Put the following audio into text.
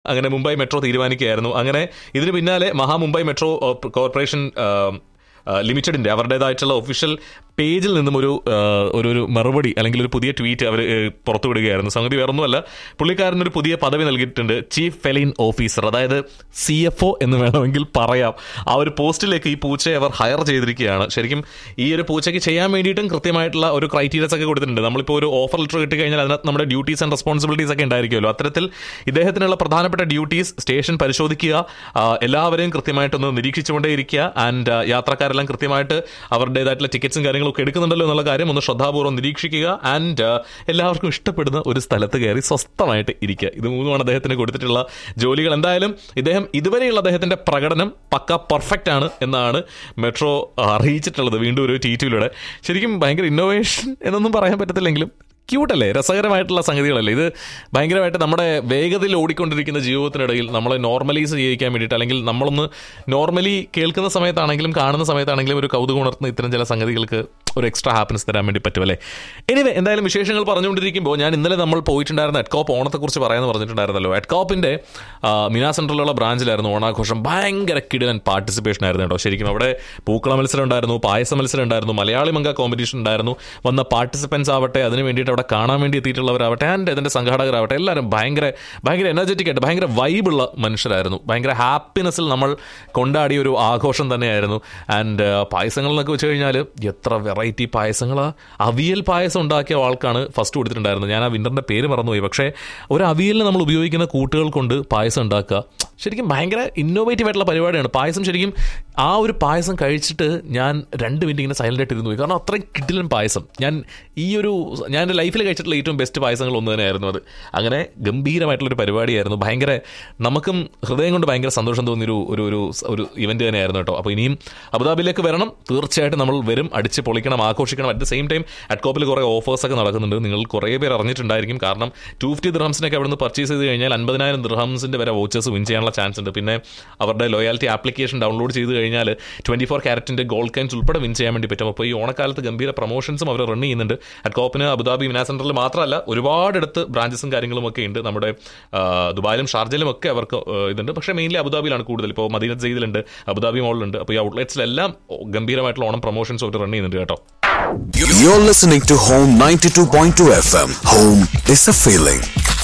അങ്ങനെ മുംബൈ മെട്രോ തീരുമാനിക്കുകയായിരുന്നു അങ്ങനെ ഇതിന് പിന്നാലെ മഹാ മുംബൈ മെട്രോ ആ, കോർപ്പറേഷൻ ആ, ആ, ലിമിറ്റഡിന്റെ അവരുടേതായിട്ടുള്ള ഒഫീഷ്യൽ പേജിൽ നിന്നും ഒരു ആ, ഒരു ഒരു മറുപടി അല്ലെങ്കിൽ ഒരു പുതിയ ട്വീറ്റ് അവർ പുറത്തുവിടുകയായിരുന്നു സംഗതി വേറൊന്നുമല്ല പുള്ളിക്കാരനൊരു പുതിയ പദവി നൽകിയിട്ടുണ്ട് ചീഫ് ഫെലൈൻ ഓഫീസർ അതായത് സി എഫ് ഒ എന്ന് വേണമെങ്കിൽ പറയാം ആ ഒരു പോസ്റ്റിലേക്ക് ഈ പൂച്ചയെ അവർ ഹയർ ചെയ്തിരിക്കുകയാണ് ശരിക്കും ഈ ഒരു പൂച്ചയ്ക്ക് ചെയ്യാൻ വേണ്ടിയിട്ടും കൃത്യമായിട്ടുള്ള ഒരു ക്രൈറ്റീരിയസ് ഒക്കെ കൊടുത്തിട്ടുണ്ട് നമ്മളിപ്പോൾ ഒരു ഓഫർ ലെറ്റർ കിട്ടി കഴിഞ്ഞാൽ അതിനകത്ത് നമ്മുടെ ഡ്യൂട്ടീസ് ആൻഡ് റെസ്പോൺസിബിലിറ്റീസ് ഒക്കെ ഉണ്ടായിരിക്കുമല്ലോ അത്തരത്തിൽ ഇദ്ദേഹത്തിനുള്ള പ്രധാനപ്പെട്ട ഡ്യൂട്ടീസ് സ്റ്റേഷൻ പരിശോധിക്കുക ആ, എല്ലാവരെയും കൃത്യമായിട്ടൊന്ന് നിരീക്ഷിച്ചുകൊണ്ടേയിരിക്കുക ആൻഡ് യാത്രക്കാരെല്ലാം കൃത്യമായിട്ട് അവരുടേതായിട്ടുള്ള ടിക്കറ്റ്സും കാര്യങ്ങളും ഒക്കെ എടുക്കുന്നുണ്ടല്ലോ എന്നുള്ള കാര്യം ഒന്ന് ശ്രദ്ധാപൂർവ്വം നിരീക്ഷിക്കുക ആൻഡ് എല്ലാവർക്കും ഇഷ്ടപ്പെടുന്ന ഒരു സ്ഥലത്ത് കയറി സ്വസ്ഥമായിട്ട് ഇരിക്കുക ഇത് മൂന്നുമാണ് അദ്ദേഹത്തിന് കൊടുത്തിട്ടുള്ള ജോലികൾ എന്തായാലും ഇദ്ദേഹം ഇതുവരെയുള്ള അദ്ദേഹത്തിന്റെ പ്രകടനം പക്ക പെർഫെക്റ്റ് ആണ് എന്നാണ് മെട്രോ അറിയിച്ചിട്ടുള്ളത് വീണ്ടും ഒരു ട്വീറ്റിലൂടെ ശരിക്കും ഭയങ്കര ഇന്നോവേഷൻ എന്നൊന്നും പറയാൻ പറ്റത്തില്ലെങ്കിലും ക്യൂട്ടല്ലേ രസകരമായിട്ടുള്ള സംഗതികളല്ലേ ഇത് ഭയങ്കരമായിട്ട് നമ്മുടെ വേഗതയിൽ ഓടിക്കൊണ്ടിരിക്കുന്ന ജീവിതത്തിനിടയിൽ നമ്മളെ നോർമലൈസ് ചെയ്യിക്കാൻ വേണ്ടിയിട്ട് അല്ലെങ്കിൽ നമ്മളൊന്ന് നോർമലി കേൾക്കുന്ന സമയത്താണെങ്കിലും കാണുന്ന സമയത്താണെങ്കിലും ഒരു കൗതുകം ഉണർത്തുന്ന ഇത്തരം ചില സംഗതികൾക്ക് ഒരു എക്സ്ട്രാ ഹാപ്പിനെസ് തരാൻ വേണ്ടി പറ്റുമല്ലേ എനിവേ എന്തായാലും വിശേഷങ്ങൾ പറഞ്ഞുകൊണ്ടിരിക്കുമ്പോൾ ഞാൻ ഇന്നലെ നമ്മൾ പോയിട്ടുണ്ടായിരുന്ന എഡ്കോപ്പ് ഓണത്തെക്കുറിച്ച് പറയാമെന്ന് പറഞ്ഞിട്ടുണ്ടായിരുന്നല്ലോ എഡ്കോപ്പിന്റെ മിനാ സെൻട്രലിലുള്ള ബ്രാഞ്ചിലായിരുന്നു ഓണാഘോഷം ഭയങ്കര കിടിലൻ പാർട്ടിസിപ്പേഷൻ ആയിരുന്നു കേട്ടോ ശരിക്കും അവിടെ പൂക്കള മത്സരം ഉണ്ടായിരുന്നു പായസ മത്സരം ഉണ്ടായിരുന്നു മലയാളി മംഗ കോമ്പറ്റീഷൻ ഉണ്ടായിരുന്നു വന്ന പാർട്ടിസിപ്പൻസ് ആവട്ടെ അതിന് വേണ്ടിയിട്ട് അവിടെ കാണാൻ വേണ്ടി എത്തിയിട്ടുള്ളവരാവട്ടെ ആൻഡ് അതിന്റെ സംഘാടകരാവട്ടെ എല്ലാവരും ഭയങ്കര ഭയങ്കര എനർജറ്റിക് ആയിട്ട് ഭയങ്കര വൈബുള്ള മനുഷ്യരായിരുന്നു ഭയങ്കര ഹാപ്പിനെസ്സിൽ നമ്മൾ കൊണ്ടാടിയ ഒരു ആഘോഷം തന്നെയായിരുന്നു ആൻഡ് പായസങ്ങൾ എന്നൊക്കെ വെച്ച് കഴിഞ്ഞാൽ എത്ര വെറൈറ്റി പായസങ്ങളാ അവിയൽ പായസം ഉണ്ടാക്കിയ ആൾക്കാണ് ഫസ്റ്റ് കൊടുത്തിട്ടുണ്ടായിരുന്നത് ഞാൻ ആ വിന്നറിന്റെ പേര് മറന്നുപോയി പക്ഷേ ഒരു അവിയലിന് നമ്മൾ ഉപയോഗിക്കുന്ന കൂട്ടുകൾ കൊണ്ട് പായസം ഉണ്ടാക്കുക ശരിക്കും ഭയങ്കര ഇന്നോവേറ്റീവ് ആയിട്ടുള്ള പരിപാടിയാണ് പായസം ശരിക്കും ആ ഒരു പായസം കഴിച്ചിട്ട് ഞാൻ രണ്ട് മിനിറ്റ് ഇങ്ങനെ സൈലന്റ് ആയിട്ട് ഇരുന്ന് പോയി കാരണം അത്രയും കിട്ടിലൻ പായസം ഞാൻ ഈ ഒരു ഞാൻ എൻ്റെ ലൈഫിൽ കഴിച്ചിട്ടുള്ള ഏറ്റവും ബെസ്റ്റ് പായസങ്ങൾ ഒന്ന് തന്നെയായിരുന്നു അത് അങ്ങനെ ഗംഭീരമായിട്ടുള്ളൊരു പരിപാടിയായിരുന്നു ഭയങ്കര നമുക്കും ഹൃദയം കൊണ്ട് ഭയങ്കര സന്തോഷം തോന്നിയൊരു ഒരു ഒരു ഒരു ഇവന്റ് തന്നെയായിരുന്നു കേട്ടോ അപ്പോൾ ഇനിയും അബുദാബിയിലേക്ക് വരണം തീർച്ചയായിട്ടും നമ്മൾ വരും അടിച്ച് പൊളിക്കണം ആഘോഷിക്കണം അറ്റ് ദ സെയിം ടൈം അറ്റ്കോപ്പിൽ കുറേ ഓഫേഴ്സ് ഒക്കെ നടക്കുന്നുണ്ട് നിങ്ങൾ കുറേ പേർ അറിഞ്ഞിട്ടുണ്ടായിരിക്കും കാരണം ടു ഫിഫ്റ്റി ദിർഹംസിനൊക്കെ അവിടെ നിന്ന് പർച്ചേസ് ചെയ്ത് കഴിഞ്ഞാൽ അൻപതിനായിരം ദിർഹംസിന്റെ വരെ വോച്ചേഴ്സ് വിൻ ചെയ്യാനുള്ള ചാൻസ് ഉണ്ട് പിന്നെ അവരുടെ ലോയാലിറ്റി ആപ്ലിക്കേഷൻ ഡൗൺലോഡ് ചെയ്ത് കഴിഞ്ഞാൽ ട്വന്റി ഫോർ ക്യാരറ്റിന്റെ ഗോൾഡ് കൈൻസ് ഉൾപ്പെടെ വിൻ ചെയ്യാൻ വേണ്ടി പറ്റും അപ്പോൾ ഈ ഓണക്കാലത്ത് ഗംഭീര പ്രൊമോഷൻസും അവർ റൺ ചെയ്യുന്നുണ്ട് അറ്റ്കോപ്പിന് അബുദാബി വിനാ സെന്ററിൽ മാത്രമല്ല ഒരുപാടിടത്ത് ബ്രാഞ്ചസും കാര്യങ്ങളും ഒക്കെ ഉണ്ട് നമ്മുടെ ആ, ദുബായിലും ഷാർജയിലും ഒക്കെ അവർക്ക് ആ, ഇതുണ്ട് പക്ഷേ മെയിൻലി അബുദാബിയിലാണ് കൂടുതൽ ഇപ്പോൾ മദീനത്ത് സെയ്ദിലുണ്ട് അബുദാബി മോളിലുണ്ട് അപ്പോൾ ഈ ഔട്ട്ലെറ്റ്സിലെല്ലാം ഗംഭീരമായിട്ടുള്ള ഓണം പ്രൊമോഷൻസ് അവർ റൺ ചെയ്യുന്നുണ്ട് കേട്ടോ You're listening to Home 92.2 FM. Home is a feeling.